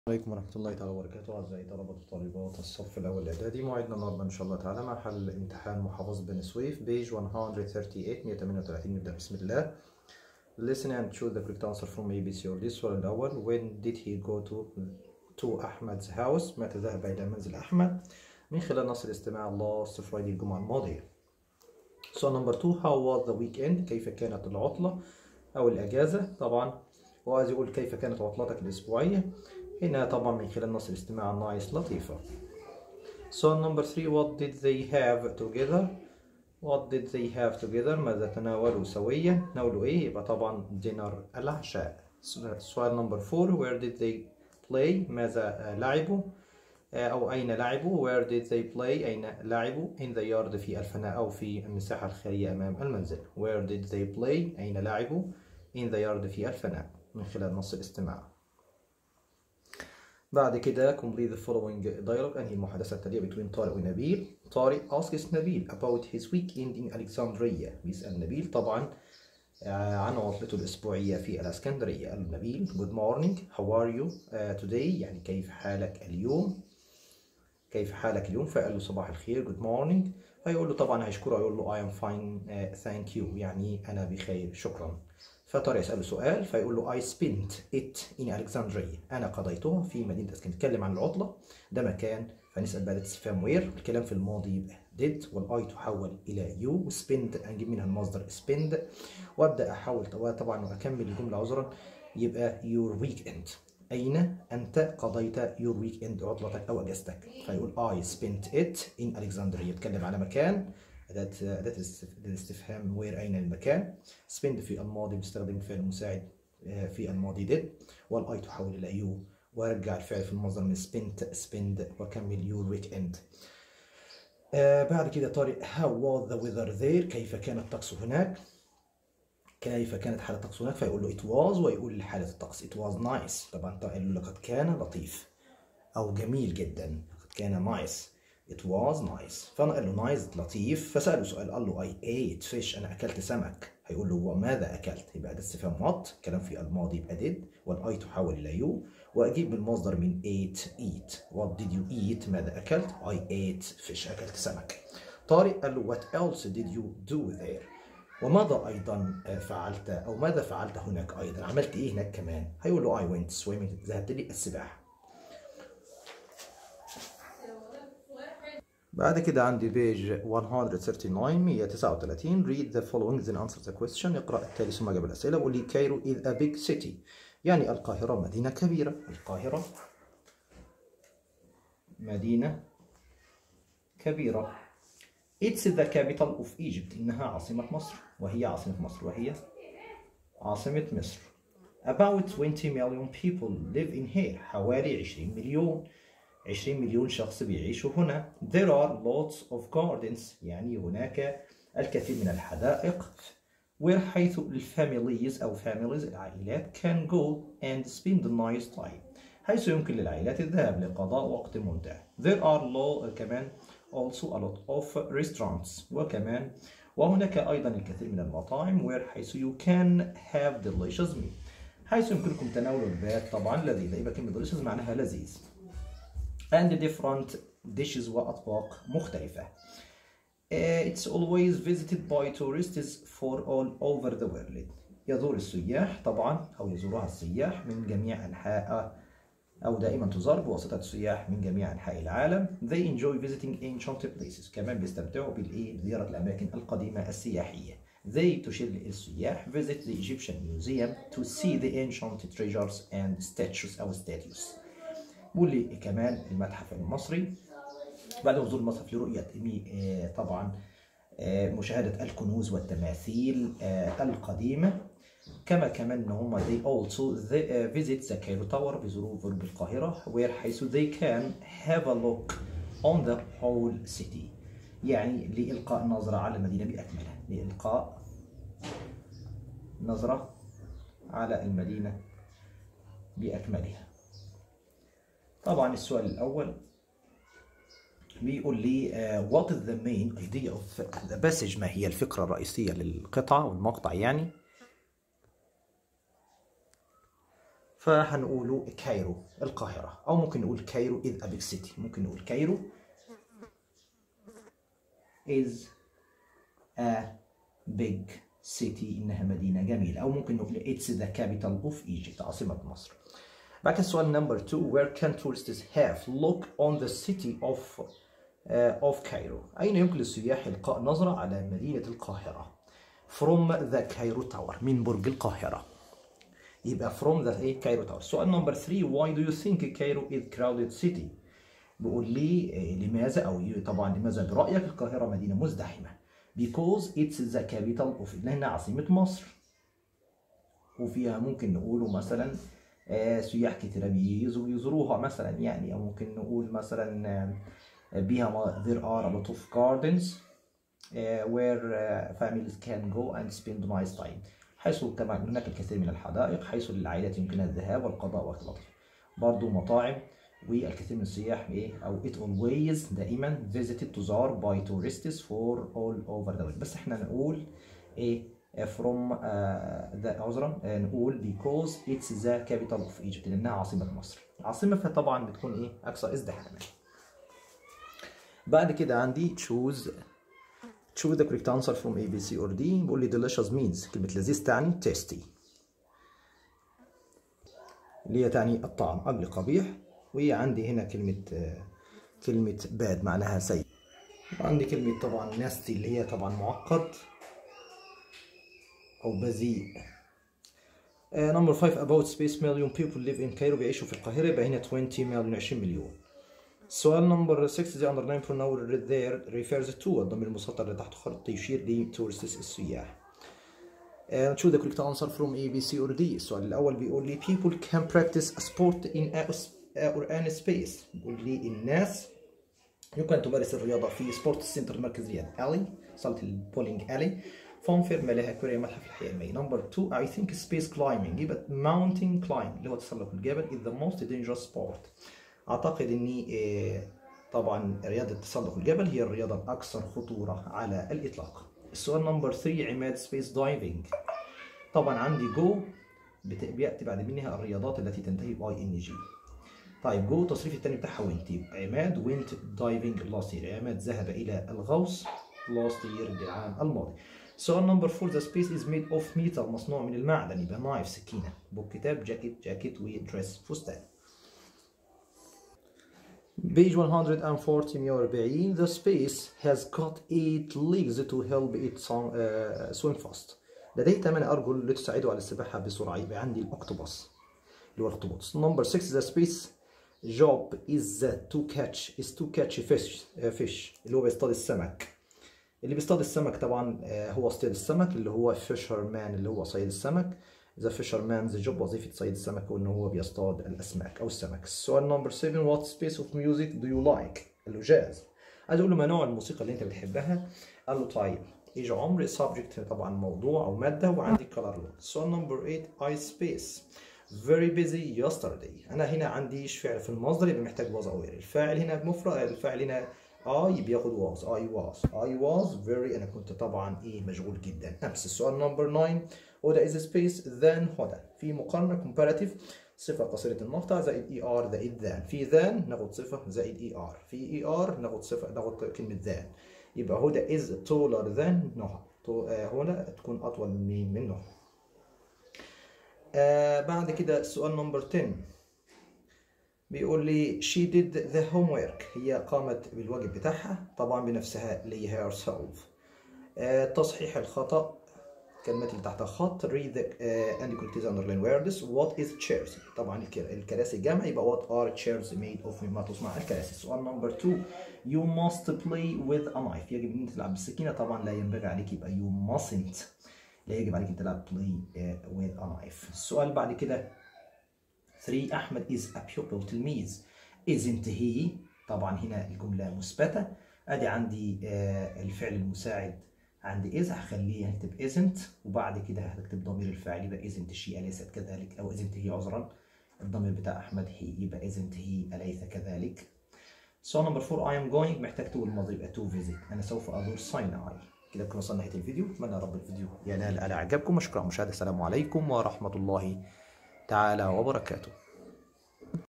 عليكم ورحمة الله تعالى وبركاته أعزائي طلبة وطالبات الصف الأول الإعدادي موعدنا النهاردة إن شاء الله تعالى مع حل امتحان محافظة بني سويف بيج 138 138 نبدأ بسم الله Listen and choose the correct answer from A, B, C or D السؤال الأول When did he go to to أحمد's house متى ذهب إلى منزل أحمد من خلال نص الاستماع last Friday الجمعة الماضية سؤال نمبر 2 How was the weekend كيف كانت العطلة أو الأجازة طبعا وعايز يقول كيف كانت عطلتك الأسبوعية هنا طبعا من خلال نص الاستماع نايس لطيفة سؤال نمبر 3 What did they have together What did they have together ماذا تناولوا سويا ناولوا ايه يبقى طبعا dinner العشاء سؤال نمبر 4 Where did they play ماذا لعبوا أو أين لعبوا Where did they play أين لعبوا In the yard في الفناء أو في المساحة الخالية أمام المنزل Where did they play أين لعبوا In the yard في الفناء من خلال نص الاستماع بعد كده complete the following dialogue أنهي المحادثة التالية between طارق ونبيل طارق asks نبيل about his weekend in Alexandria بيسأل نبيل طبعا عن عطلته الأسبوعية في الإسكندرية قال له نبيل good morning how are you uh, today يعني كيف حالك اليوم كيف حالك اليوم فقال له صباح الخير good morning فيقول له طبعا هيشكره يقول له I am fine uh, thank you يعني أنا بخير شكرا فطارق يسأله سؤال فيقول له I spent it in Alexandria أنا قضيتها في مدينة اسكندرية نتكلم عن العطلة ده مكان فنسأل بقى استفهام وير الكلام في الماضي يبقى did والاي تحول إلى you spend هنجيب منها المصدر spend وأبدأ أحول طبعا وأكمل الجملة عذرا يبقى your weekend أين أنت قضيت your weekend عطلتك أو أجازتك فيقول I spent it in Alexandria يتكلم على مكان أداة أداة الاستفهام وير أين المكان spend في الماضي بيستخدم فعل مساعد في الماضي did والاي تحول إلى يو وارجع الفعل في المصدر من spent spend واكمل your weekend آه بعد كده طارق how was the weather there كيف كان الطقس هناك كيف كانت حالة الطقس هناك فيقول له it was ويقول حالة الطقس it was nice طبعا قال له لقد كان لطيف أو جميل جدا لقد كان nice It was nice فأنا قال له nice لطيف فسأله سؤال قال له I ate fish أنا أكلت سمك هيقول له وماذا أكلت يبقى ده استفهام what كلام في الماضي يبقى did والأي تحول إلى you وأجيب بالمصدر من ate eat what did you eat ماذا أكلت I ate fish أكلت سمك طارق قال له what else did you do there وماذا أيضا فعلت أو ماذا فعلت هناك أيضا عملت إيه هناك كمان هيقول له I went swimming ذهبت لي السباحة بعد كده عندي بيج 139 139 read the following then answer the question اقرأ التالي ثم جاب الأسئلة وقول لي كايرو is a big city يعني القاهرة مدينة كبيرة القاهرة مدينة كبيرة It's the capital of Egypt إنها عاصمة مصر وهي عاصمة مصر وهي عاصمة مصر About 20 million people live in here حوالي 20 مليون 20 مليون شخص بيعيشوا هنا there are lots of gardens يعني هناك الكثير من الحدائق where حيث الفاميليز أو families العائلات can go and spend a nice time حيث يمكن للعائلات الذهاب لقضاء وقت ممتع there are low كمان also a lot of restaurants وكمان وهناك أيضا الكثير من المطاعم where حيث you can have delicious meal حيث يمكنكم تناول البات طبعا لذيذ يبقى كلمة delicious معناها لذيذ and different dishes وأطباق مختلفة. Uh, it's always visited by tourists for all over the world. يزور السياح طبعا أو يزورها السياح من جميع أنحاء أو دائما تزار بواسطة السياح من جميع أنحاء العالم. They enjoy visiting ancient places. كمان بيستمتعوا بالإيه بزيارة الأماكن القديمة السياحية. They تشير للسياح visit the Egyptian museum to see the ancient treasures and statues أو statues. بيقول لي كمان المتحف المصري بعد وصول المتحف لرؤية طبعا مشاهدة الكنوز والتماثيل القديمة كما كمان ان هم they also they visit the Cairo Tower بيزوروا برج القاهرة where حيث they can have a look on the whole city يعني لإلقاء نظرة على المدينة بأكملها لإلقاء نظرة على المدينة بأكملها طبعا السؤال الأول بيقول لي uh, what is the main idea of the passage ما هي الفكرة الرئيسية للقطعة والمقطع يعني فهنقوله كايرو القاهرة أو ممكن نقول كايرو is a big city ممكن نقول كايرو is a big city إنها مدينة جميلة أو ممكن نقول it's the capital of Egypt عاصمة مصر بعد كده السؤال نمبر 2 where can tourists have look on the city of uh, of Cairo أين يمكن للسياح إلقاء نظرة على مدينة القاهرة from the Cairo Tower من برج القاهرة يبقى from the ايه Cairo Tower سؤال نمبر 3 why do you think Cairo is crowded city بيقول لي آه، لماذا او ي- طبعا لماذا برأيك القاهرة مدينة مزدحمة because it's the capital of لأنها عاصمة مصر وفيها ممكن نقوله مثلا آه، سياح كتير بيزو- بيزوروها مثلا يعني او ممكن نقول مثلا آه، بيها ما- there are a lot of gardens uh, where uh, families can go and spend nice time حيث كما هناك الكثير من الحدائق حيث للعائلات يمكنها الذهاب والقضاء وقت لطيف برضو مطاعم والكثير من السياح ايه او it always دائما visited تزار by tourists for all over the world بس احنا نقول ايه from uh, the عذرا آه، نقول because it's the capital of Egypt لانها عاصمة مصر عاصمة فطبعا بتكون ايه اكثر ازدحاما بعد كده عندي choose choose the correct answer from A, B, C or D بيقول لي delicious means كلمة لذيذ تعني tasty اللي هي تعني الطعم أقل قبيح وعندي هنا كلمة آه، كلمة bad معناها سيء وعندي كلمة طبعا nasty اللي هي طبعا معقد أو بذيء نمبر 5 about space million people live in Cairo بيعيشوا في القاهرة يبقى هنا 20 مليون 20 مليون سؤال نمبر 6 the underline pronoun there refers to الضمير المسطر اللي تحت خط يشير ل tourists السياح. Uh, choose the correct answer from A, B, C or D. السؤال الأول بيقول لي people can practice a sport in a, or an space. بيقول لي الناس يمكن تمارس الرياضة في سبورت سنتر مركز رياض ألي صالة البولينج ألي فون فيرما لها كوريا متحف الحياة المائية نمبر 2 I think space climbing يبقى mountain climb اللي هو تسلق الجبل is the most dangerous sport أعتقد إني آه، طبعا رياضة تسلق الجبل هي الرياضة الأكثر خطورة على الإطلاق السؤال نمبر 3 عماد سبيس دايفنج طبعا عندي جو بت- بيأتي بعد منها الرياضات التي تنتهي باي ان جي طيب جو التصريف الثاني بتاعها وينت يبقى عماد وينت دايفنج لاست يير عماد ذهب الى الغوص لاست يير العام الماضي سؤال نمبر 4 ذا سبيس از ميد اوف ميتال مصنوع من المعدن يبقى نايف سكينه بوك كتاب جاكيت جاكيت ودريس فستان Page 140 140 The space has got eight legs to help it song- uh, swim fast لديه 8 أرجل لتساعده على السباحة بسرعة يبقى عندي الأكتوباس اللي هو الأخطبوط Number 6 The space job is to catch is to catch fish uh, fish اللي هو بيصطاد السمك اللي بيصطاد السمك طبعا آه، هو صيد السمك اللي هو fisherman اللي هو صيد السمك The fisherman's job وظيفة صيد السمك هو إن هو بيصطاد الأسماك أو السمك. السؤال نمبر 7 What space of music do you like؟ قال له جاز. عايز أقول له ما نوع الموسيقى اللي أنت بتحبها؟ قال له طيب. إيج عمر subject طبعا موضوع أو مادة وعندي color لون. السؤال نمبر 8 I space very busy yesterday. أنا هنا عنديش فعل في المصدر يبقى محتاج was أو were. الفاعل هنا مفرد الفاعل هنا I بياخد was I was I was very أنا كنت طبعا إيه مشغول جدا أمس السؤال نمبر 9 هدى is space then هدى في مقارنة comparative صفة قصيرة المقطع زائد اي ار زائد ذان في ذان ناخد صفة زائد اي ار في اي ار ناخد صفة ناخد كلمة ذان يبقى هدى is taller than نهى تو- آه، هدى تكون أطول من مين؟ من نهى آه بعد كده السؤال نمبر 10 بيقول لي she did the homework هي قامت بالواجب بتاعها طبعا بنفسها اللي هي herself آه تصحيح الخطأ الكلمات اللي تحتها خط read the uh, and equal to underline words what is chairs طبعا الك- الكراسي جمع يبقى what are chairs made of مما تصنع الكراسي السؤال نمبر 2 you must play with a knife يجب ان انت تلعب بالسكينه طبعا لا ينبغي عليك يبقى you mustn't لا يجب عليك ان تلعب play uh, with a knife السؤال بعد كده 3 احمد is a pupil تلميذ isn't he طبعا هنا الجمله مثبته ادي عندي آه، الفعل المساعد عندي is هخليه هكتب isn't وبعد كده هتكتب ضمير الفاعل يبقى isn't she أليست كذلك أو isn't he عذرا الضمير بتاع أحمد he يبقى isn't he أليس كذلك سؤال نمبر 4 I am going محتاج تقول الماضي يبقى to visit أنا سوف أزور سايناي كده كنا وصلنا نهاية الفيديو أتمنى يا رب الفيديو ينال على إعجابكم وشكرا على المشاهدة السلام عليكم ورحمة الله تعالى وبركاته